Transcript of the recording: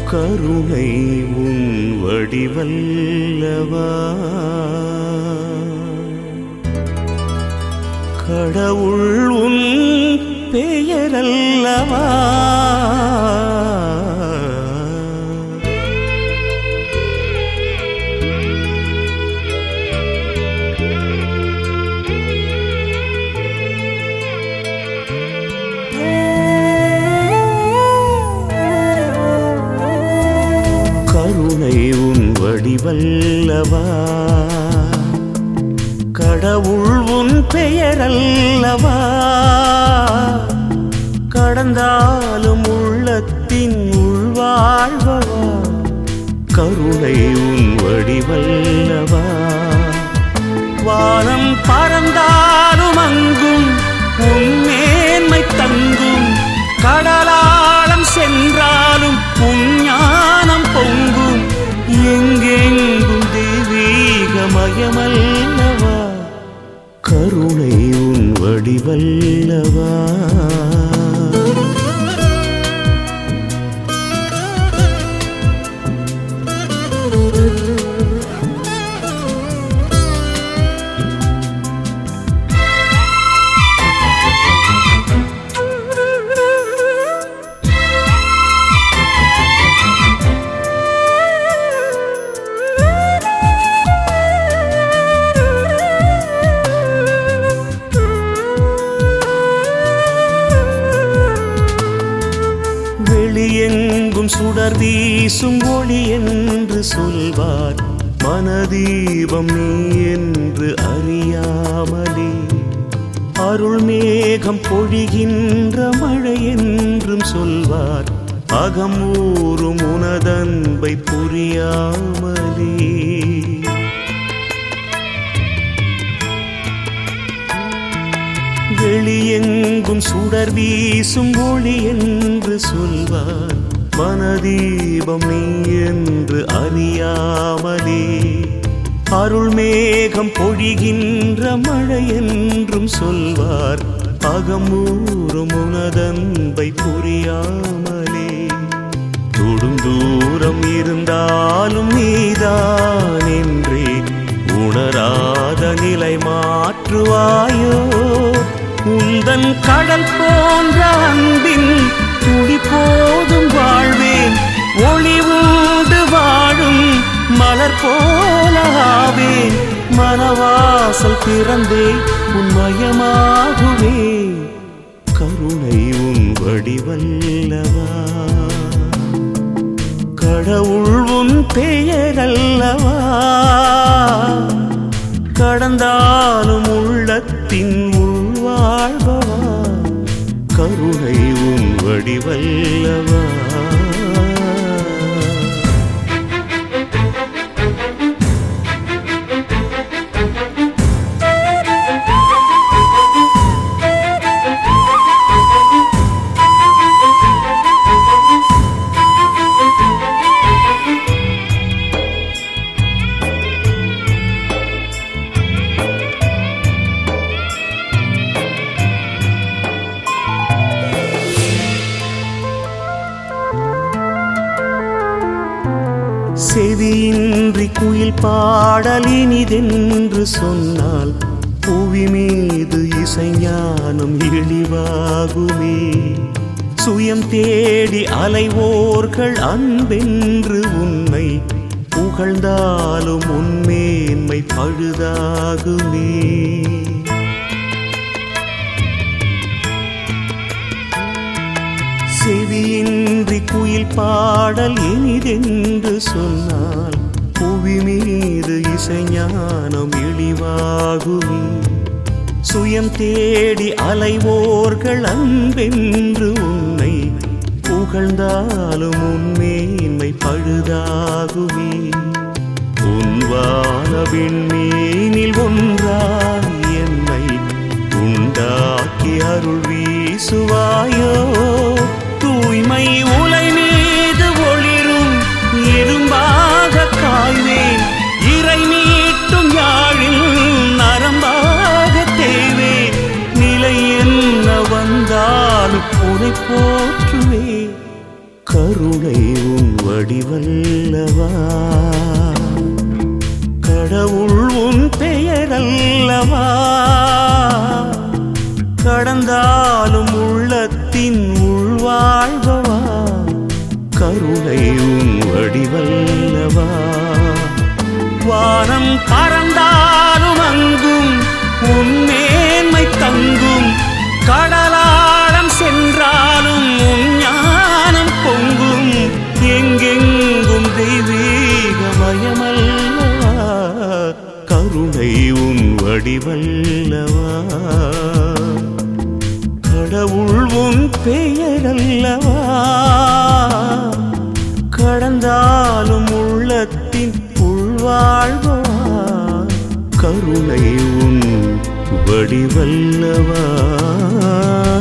கருணை உன் வடிவல்லவா கடவுள் உன் பெயரல்லவா கருணை உன் வடிவல்லவா கடவுள் உன் பெயரல்லவா கடந்தாலும் உள்ளத்தின் உள்வாழ்வவா கருணை உன் வடிவல்லவா வானம் பறந்தாலும் அங்கும் உன் மேன்மை தங்கும் கடலாளம் சென்றாலும் உன் ஞானம் பொங்கும் எங்கெங்கும் தெய்வீகமயமல்லவா கருணை உன் வடிவல்லவா வெளியெங்கும் சுடர் வீசும் ஒளி என்று சொல்வார் மனதீபம் நீ என்று அறியாமலே அருள் மேகம் பொழிகின்ற மழை என்றும் சொல்வார் அகம் ஊறும் உனதன்பை புரியாமலே வெளியெங்கும் சுடர் வீசும் ஒளி என்று சொல்வார் மனதீபம் நீ என்று அறியாமலே அருள் மேகம் பொழிகின்ற மழை என்றும் சொல்வார் அகமூறும் உனதன்பை புரியாமலே தொடும் தூரம் இருந்தாலும் நீதான் என்றே உணராத நிலை மாற்றுவாயோ உந்தன் கடல் போன்ற அன்பின் துடி போதும் வாழ்வேன் ஒளி உண்டு வாழும் மலர் போலாவேன் மனவாசல் திறந்தே உன்மயமாகுவே கருணை உன் வடிவல்லவா கடவுள் உன் பெயரல்லவா கடந்தாலும் உள்ளத்தின் உள்வாழ்வவா கருணை உன் வடிவல்லவா செவியின்றி குயில் பாடல் இனிதென்று சொன்னால் புவி மீது இசைஞானம் இழிவாகுமே சுயம் தேடி அலைவோர்கள் அன்பென்று உன்னை புகழ்ந்தாலும் உன்மேன்மை பழுதாகுமே செவியின்றி குயில் பாடல் இனிதென்று சொன்னால் புவி மீது இசைஞானம் இழிவாகுமே சுயம் தேடி அலைவோர்கள் அன்பென்று உன்னை புகழ்ந்தாலும் உன்மேன்மை பழுதாகுமே உன் வானவின் மீனில் ஒன்றாய் என்னை உண்டாக்கி அருள் வீசுவாயோ தூய்மை உலை மீது ஒளிரும் இரும்பாக காய்வேன் இறை மீட்டும் யாழில் நரம்பாக தேவேன் நிலை என்ன வந்தாலும் உனை போற்றுவே கருணை உன் வடிவல்லவா கடவுள் உன் பெயரல்லவா கடந்தாலும் உள்ளத்தின் உள்வாழ்வவா கருணை உன் வடிவல்லவா வானம் பறந்தாலும் அங்கும் உன் மேன்மை தங்கும் கடலாழம் சென்றாலும் உன் ஞானம் பொங்கும் எங்கெங்கும் தெய்வீகமயமல்லவா கருணை உன் வடிவல்லவா கடவுள் உன் பெயரல்லவா கடந்தாலும் உள்ளத்தின் உள்வாழ்வா கருணை உன் வடிவல்லவா